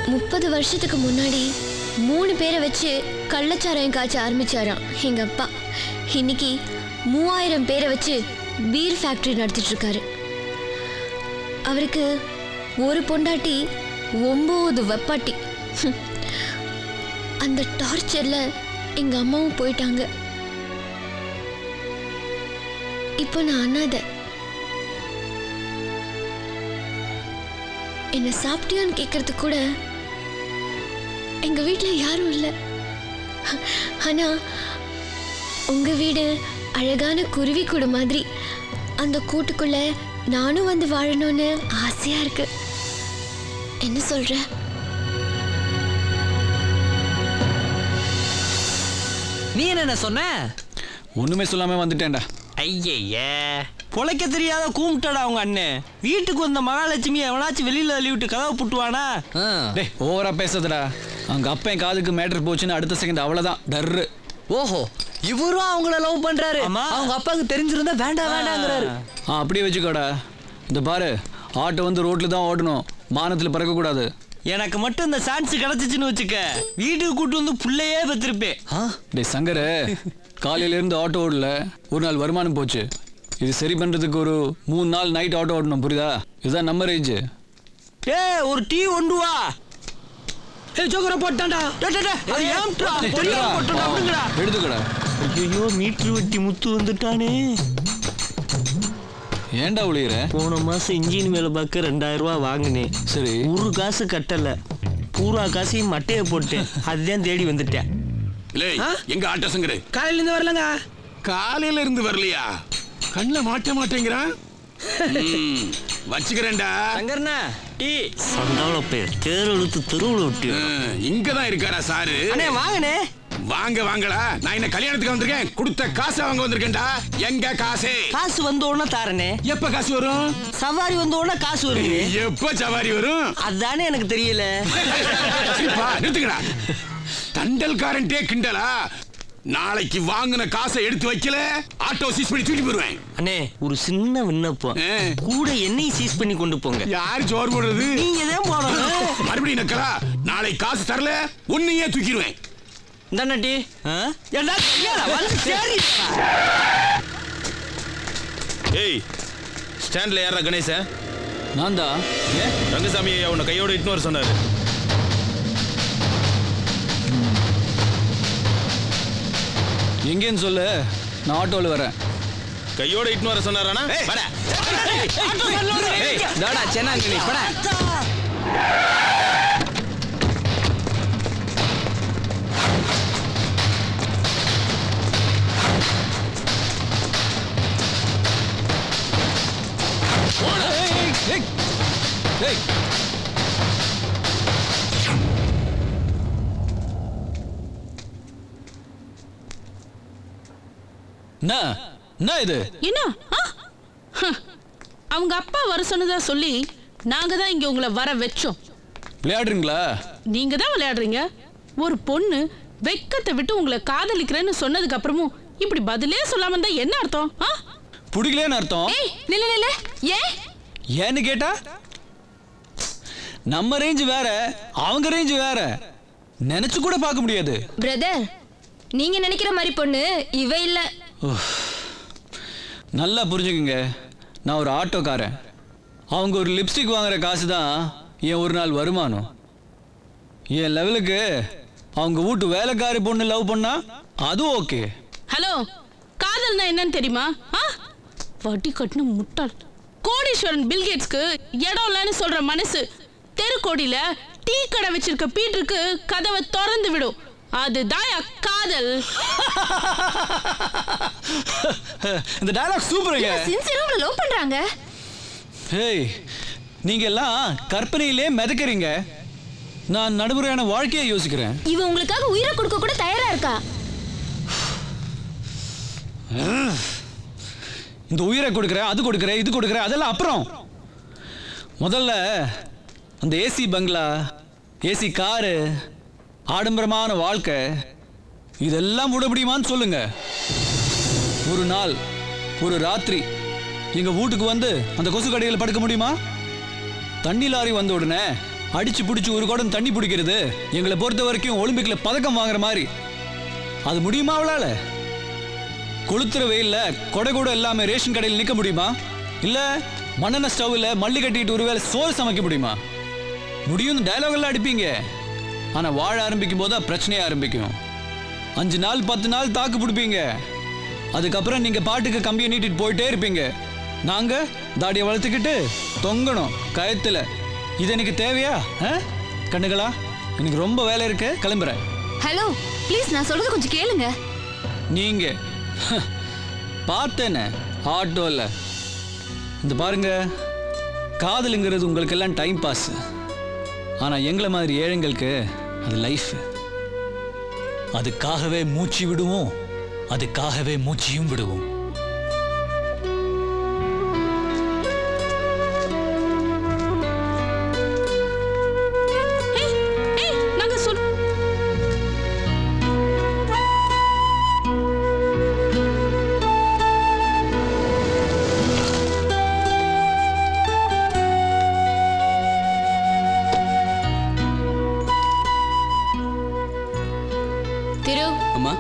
முப்பது வருஷத்துக்கு முன்னாடி மூணு பேரை வச்சு கள்ளச்சாராயம் காய்ச்ச ஆரம்பிச்சாராம் எங்க அப்பா இன்னைக்கு மூவாயிரம் பேரை வச்சு பீர் ஃபேக்டரி நடத்திட்டு இருக்காரு அவருக்கு ஒரு பொண்டாட்டி ஒம்பது வெப்பாட்டி ஹம். அந்த டார்ச்சர்ல எங்க அம்மாவும் போயிட்டாங்க இப்போ நான் அனாதை என்ன சாப்பிட்டியான்னு கேட்கறதுக்கு கூட எங்க வீட்ல யாரும் இல்லை ஆனா உங்க வீடு அழகான குருவி கூடு மாதிரி அந்த கூட்டுக்குள்ள நானும் வந்து வாழணும்னு ஆசையா இருக்கு என்ன சொல்ற நீ என்ன சொன்ன ஒண்ணுமே சொல்லாம வந்துட்டேன்டா ஐயய்ய பொழைக்க தெரியாத கூப்பிட்டடா அவங்க அண்ணன் வீட்டுக்கு வந்த மகாலட்சுமி எவனாச்சும் வெளியில தள்ளி விட்டு கதவை புட்டுவானா டேய் ஓவரா பேசாதடா அவங்க அப்பா என் காதுக்கு மேட்டர் போச்சுன்னு அடுத்த செகண்ட் அவ்வளவுதான் டர்ரு ஓஹோ இவரும் அவங்கள லவ் பண்றாரு ஆமா. அவங்க அப்பாவுக்கு தெரிஞ்சிருந்தா வேண்டாம் வேண்டாங்கிறாரு ஆ அப்படியே வச்சுக்கோடா இந்த பாரு ஆட்டோ வந்து ரோட்ல தான் ஓடணும் மானத்துல பறக்க கூடாது எனக்கு மட்டும் இந்த சான்ஸ் கிடைச்சிச்சுன்னு வச்சுக்க வீட்டுக்கு கூட்டு வந்து புள்ளையே பெற்றிருப்பேன் டேய் சங்கரு காலையில இருந்து ஆட்டோ ஓடல ஒரு நாள் வருமானம் போச்சு இது சரி பண்றதுக்கு ஒரு மூணு நாள் நைட் ஆட்டோ ஓடணும் புரியுதா இதுதான் நம்ம ரேஞ்சு ஏய் ஒரு டீ கொண்டு வா ஏய் ஜோக்கரை போட்டான்டா டேய், டேய், டேய், அது ஏம்டா? தெரியாம போட்டுடா, விடுங்கடா. எடுத்துக்கடா ஐயோ மீட்டர் வெட்டி முத்து வந்துட்டானே ஏன்டா ஒளியிற போன மாசம் இன்ஜின் வேலை பார்க்க ரெண்டாயிரம் ரூபாய் வாங்கினேன் சரி ஒரு காசு கட்டல பூரா காசையும் மட்டையை போட்டேன் அதுதான் தேடி வந்துட்டேன் லேய் எங்க ஆட்டோஸுங்கிற காலையில இருந்து வரலங்க காலையில இருந்து வரலையா கண்ணில் மாட்ட மாட்டேங்கிறான் ம், வச்சுக்கிறேன்டா சங்கர்ண்ணா டீ சண்டாள பேர் தேர் இழுத்து தெருவில் விட்டு ம், இங்கதான் இருக்காரா சாரு அண்ணே வாங்கண்ணே வாங்க வாங்களா நான் என்ன கல்யாணத்துக்கு வந்திருக்கேன் கொடுத்த காசை வாங்க வந்திருக்கேன்டா எங்க காசு காசு வந்த உடனே தாரனே எப்ப காசு வரும் சவாரி வந்த உடனே காசு வருது எப்ப சவாரி வரும் அதானே எனக்கு தெரியல சரிப்பா நிறுத்துக்கடா தண்டல்காரன்ட்டே கிண்டலா நாளைக்கு வாங்கின காசை எடுத்து வைக்கல ஆட்டோ சீஸ் பண்ணி தூக்கி போடுவேன் அண்ணே ஒரு சின்ன விண்ணப்பம் ஆ. கூட எண்ணெய் சீஸ் பண்ணி கொண்டு போங்க யார் சோறு போடுறது நீங்க தான் போடணும் மறுபடியும் நக்கலா நாளை காசு தரல உன்னையே தூக்கிடுவேன் இந்தாண்ணா டீ ஆ? ஏண்டா கையால வந்து சரி ஏய் ஸ்டாண்ட்ல யாரா கணேசன் நான் தான் ஏன் ரங்கசாமி ஐயா உன்னை கையோட இட்டுன்னு வர சொன்னாரு எங்கேன்னு சொல்லு நான் ஆட்டோவில் வரேன் கையோட இட்டுன்னு வர சொன்னாரானா வாடா. தாடா சென்னாங்கனி படா ஏய், ஏய். என்ன என்ன இது என்ன ஆ? ஹம். அவங்க அப்பா வர சொன்னதா சொல்லி நாங்க தான் இங்க உங்களை வர வச்சோம் விளையாடுறீங்களா நீங்க தான் விளையாடுறீங்க ஒரு பொண்ணு வெக்கத்தை விட்டு உங்களை காதலிக்கிறேன்னு சொன்னதுக்கு அப்புறமும் இப்படி பதிலே சொல்லாம இருந்தா என்ன அர்த்தம் ஆ? பிடிக்கலன்னு அர்த்தம் ஏய் நில்ல நில்ல ஏன் ஏன்னு கேட்டா நம்ம ரேஞ்ச் வேற அவங்க ரேஞ்ச் வேற நினைச்சு கூட பார்க்க முடியாது பிரதர் நீங்க நினைக்கிற மாதிரி பொண்ணு இவ இல்ல நல்லா புரிஞ்சுக்குங்க நான் ஒரு ஆட்டோக்காரன் அவங்க ஒரு லிப்ஸ்டிக் வாங்குற காசு தான் என் ஒரு நாள் வருமானம் என் லெவலுக்கு அவங்க வீட்டு வேலைக்காரி பொண்ணு லவ் பண்ணா அதுவும் ஓகே ஹலோ காதல்னா என்னன்னு தெரியுமா ஆ? வட்டி கட்டின முட்டாள் கோடீஸ்வரன் பில்கேட்ஸ்க்கு இடம் இல்லைன்னு சொல்ற மனசு தெருக்கோடியில டீ கடை வச்சிருக்க பீட்டருக்கு கதவை திறந்து விடும் அதுதான் காதல் இந்த டயலாக் சூப்பருங்க சின்சியரா உங்களை லவ் பண்றாங்க ஹேய் நீங்க எல்லாம் கற்பனையிலே மிதக்கிறீங்க நான் நடைமுறையான வாழ்க்கையை யோசிக்கிறேன் இவ உங்களுக்காக உயிரை கொடுக்க கூட தயாரா இருக்கா இந்த உயிரை கொடுக்குறேன் அது கொடுக்குறேன் இது கொடுக்குறேன் அதெல்லாம் அப்புறம் முதல்ல அந்த ஏசி பங்களா ஏசி காரு ஆடம்பரமான வாழ்க்கை இதெல்லாம் விட முடியுமான்னு சொல்லுங்க ஒரு நாள் ஒரு ராத்திரி எங்க வீட்டுக்கு வந்து அந்த கொசு கடையில் படுக்க முடியுமா தண்ணி லாரி வந்த உடனே அடிச்சு பிடிச்சி ஒரு குடம் தண்ணி பிடிக்கிறது எங்களை பொறுத்த வரைக்கும் ஒலிம்பிக்ல பதக்கம் வாங்குற மாதிரி அது முடியுமா அவளால கொளுத்துற வெயில்ல கொடை கூட இல்லாம ரேஷன் கடையில் நிக்க முடியுமா இல்ல மண்ணெண்ண ஸ்டவ்ல மல்லி கட்டிட்டு ஒருவேளை சோறு சமைக்க முடியுமா முடியும் டயலாக் எல்லாம் அடிப்பீங்க ஆனா வாழ ஆரம்பிக்கும் போது தான் பிரச்சனையே ஆரம்பிக்கும் அஞ்சு நாள் பத்து நாள் தாக்கு பிடிப்பீங்க அதுக்கப்புறம் நீங்க பாட்டுக்கு கம்பியை நீட்டிட்டு போயிட்டே இருப்பீங்க நாங்க தாடியை வளர்த்துக்கிட்டு தொங்கணும் கயத்துல இது எனக்கு தேவையா ஆ? கண்ணுகளா எனக்கு ரொம்ப வேலை இருக்கு கிளம்புறேன் ஹலோ ப்ளீஸ் நான் சொல்றது கொஞ்சம் கேளுங்க நீங்க பார்த்தேனே ஆட்டோல இந்த பாருங்க காதலுங்கிறது உங்களுக்கெல்லாம் டைம் பாஸ் ஆனா எங்களை மாதிரி ஏழைங்களுக்கு அது லைஃப் அதுக்காகவே மூச்சு விடுவோம் அதுக்காகவே மூச்சியும் விடுவோம் ஏய் ஏய் நாங்க சொல் திரு அம்மா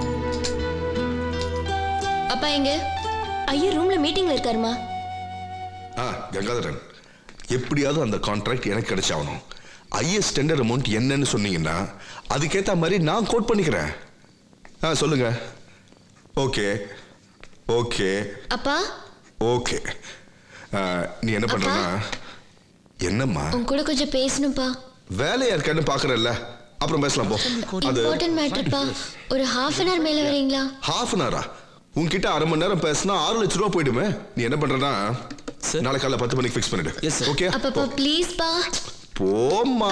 அப்பா எங்க ஐயா ரூம்ல மீட்டிங்ல இருக்காருமா ஆ கங்காதரன் எப்படியாவது அந்த கான்ட்ராக்ட் எனக்கு கிடைச்சாகணும் ஐஎஸ் டெண்டர் அமௌண்ட் என்னன்னு சொன்னீங்கன்னா அதுக்கேற்ற மாதிரி நான் கோட் பண்ணிக்கிறேன் ஆ சொல்லுங்க ஓகே ஓகே அப்பா ஓகே ஆ, நீ என்ன பண்றனா என்னம்மா உன் கூட கொஞ்சம் பேசணும்ப்பா வேலையா இருக்கான்னு பாக்குறல்ல அப்புறம் பேசலாம் போ அது இம்பார்ட்டன்ட் மேட்டர்ப்பா ஒரு ஹாஃப் அன் ஹவர் மேல வரீங்களா ஹாஃப் அன் ஹவரா உன்கிட்ட அரை மணி நேரம் பேசினா ஆறு லட்ச ரூபா போயிடுமே நீ என்ன பண்றனா நாளை காலைல பத்து மணிக்கு ஃபிக்ஸ் பண்ணிடு ஓகே அப்பப்பா ப்ளீஸ்ப்பா போம்மா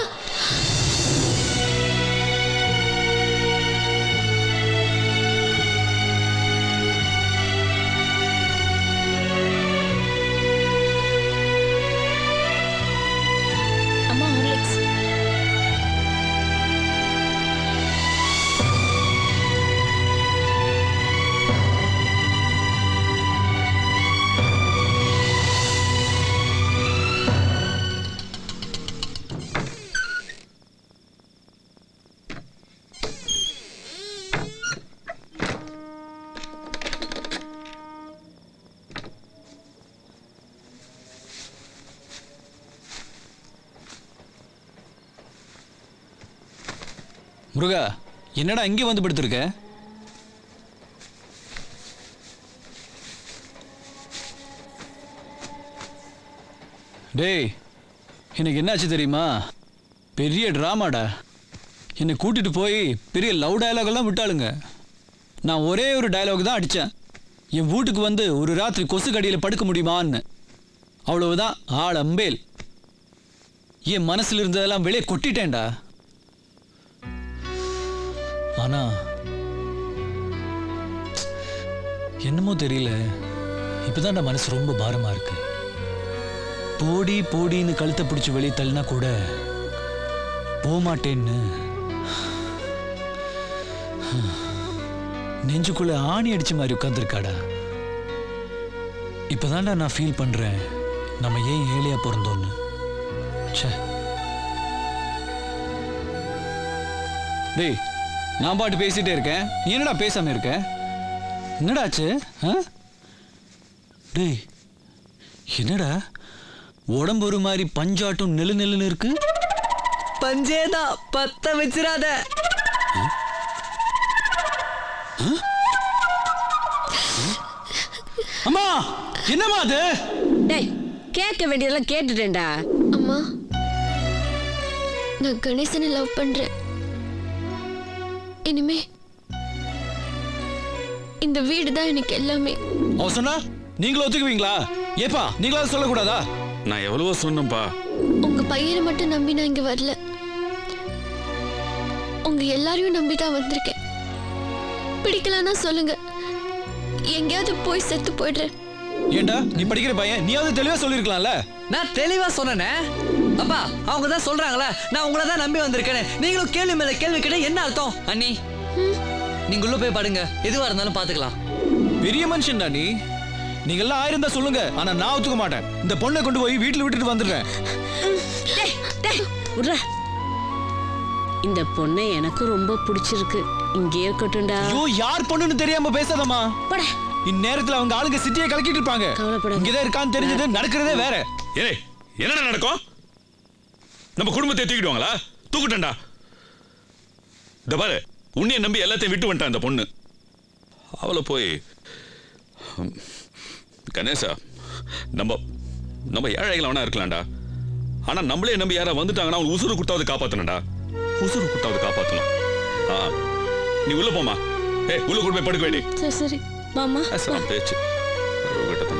அம்மா ஹார்லிக்ஸ் முருகா என்னடா இங்கே வந்து படுத்திருக்க டேய் எனக்கு என்னாச்சு தெரியுமா பெரிய ட்ராமாடா என்னை கூட்டிட்டு போய் பெரிய லவ் டயலாக் எல்லாம் விட்டாளுங்க நான் ஒரே ஒரு டயலாக் தான் அடித்தேன் என் வீட்டுக்கு வந்து ஒரு ராத்திரி கொசு கடியில் படுக்க முடியுமான்னு அவ்வளவுதான் ஆள் அம்பேல் என் மனசுல இருந்ததெல்லாம் வெளியே கொட்டிட்டேன்டா ஆனா என்னமோ தெரியல இப்பதான்டா மனசு ரொம்ப பாரமா இருக்கு போடி போடின்னு கழுத்தை பிடிச்சி வெளியே தள்ளினா கூட போமாட்டேன்னு நெஞ்சுக்குள்ள ஆணி அடிச்ச மாதிரி உட்காந்துருக்காடா இப்பதான்டா நான் ஃபீல் பண்றேன் நம்ம ஏன் ஏழையா பிறந்தோன்னு ச்சே டேய் நான் பாட்டு பேசிட்டே இருக்கேன் நீ என்னடா பேசாம இருக்க என்னடா ஆச்சு ஆ? டேய் என்னடா உடம்பு ஒரு மாதிரி பஞ்சாட்டம் நெலு நெலுன்னு இருக்கு பஞ்சேதான் பத்த வச்சிராத அம்மா என்னம்மா அது டேய் கேட்க வேண்டியதெல்லாம் கேட்டுட்டேன்டா அம்மா நான் கணேசனை லவ் பண்றேன் இனிமே இந்த வீடு தான் எனக்கு எல்லாமே அவ சொன்னா நீங்களும் ஒத்துக்குவீங்களா ஏப்பா நீங்களாவது சொல்லக்கூடாதா நான் எவ்வளவோ சொன்னேன்ப்பா உங்க பையனை மட்டும் நம்பி நான் இங்க வரல உங்க எல்லாரையும் நம்பி தான் வந்திருக்கேன் பிடிக்கலன்னா சொல்லுங்க எங்கேயாவது போய் செத்து போயிடுறேன் ஏண்டா நீ படிக்கிற பையன் நீயாவது தெளிவா சொல்லிருக்கலாம்ல நான் தெளிவா சொன்னேனே அப்பா அவங்க தான் சொல்றாங்களே நான் உங்களை தான் நம்பி வந்திருக்கேனே நீங்களும் கேள்வி மேல கேள்வி கேட்ட என்ன அர்த்தம் அண்ணி நீங்க உள்ள போய் பாடுங்க எதுவா இருந்தாலும் பாத்துக்கலாம் பெரிய மனுஷன்டா நீ நீங்க எல்லாம் ஆயிரம் தான் சொல்லுங்க ஆனா நான் ஒத்துக்க மாட்டேன் இந்த பொண்ணை கொண்டு போய் வீட்டுல விட்டுட்டு வந்துடுறேன் டேய், டேய், விட்ற இந்த பொண்ணை எனக்கும் ரொம்ப பிடிச்சிருக்கு இங்கே இருக்கட்டும்டா ஐயோ யார் பொண்ணுன்னு தெரியாம பேசாதம்மா போட இந்நேரத்துல அவங்க ஆளுங்க சிட்டியை கலக்கிட்டு இருப்பாங்க கவலைப்படாத. இங்கதான் இருக்கான்னு தெரிஞ்சது நடக்கிறதே வேற ஏய் என்னடா நடக்கும் நம்ம குடும்பத்தை தூக்கிடுவாங்களா தூக்கிட்டேன்டா இந்த பாரு உன்னைய நம்பி எல்லாத்தையும் விட்டு வந்துட்டான் அந்த பொண்ணு அவளை போய் ஹம், கணேசா நம்ம நம்ம ஏழைகள் அவனா இருக்கலாம்டா ஆனா நம்மளே நம்பி யாரா வந்துட்டாங்கன்னா அவங்க உசுறு கொடுத்தாவது காப்பாத்தணும்டா உசுறு கொடுத்தாவது காப்பாத்தணும் ஆ நீ உள்ள போமா ஏய் உள்ள கொண்டு போய் படுக்க வேண்டி சரி சரி மாமா பேச்சு அவர்கிட்ட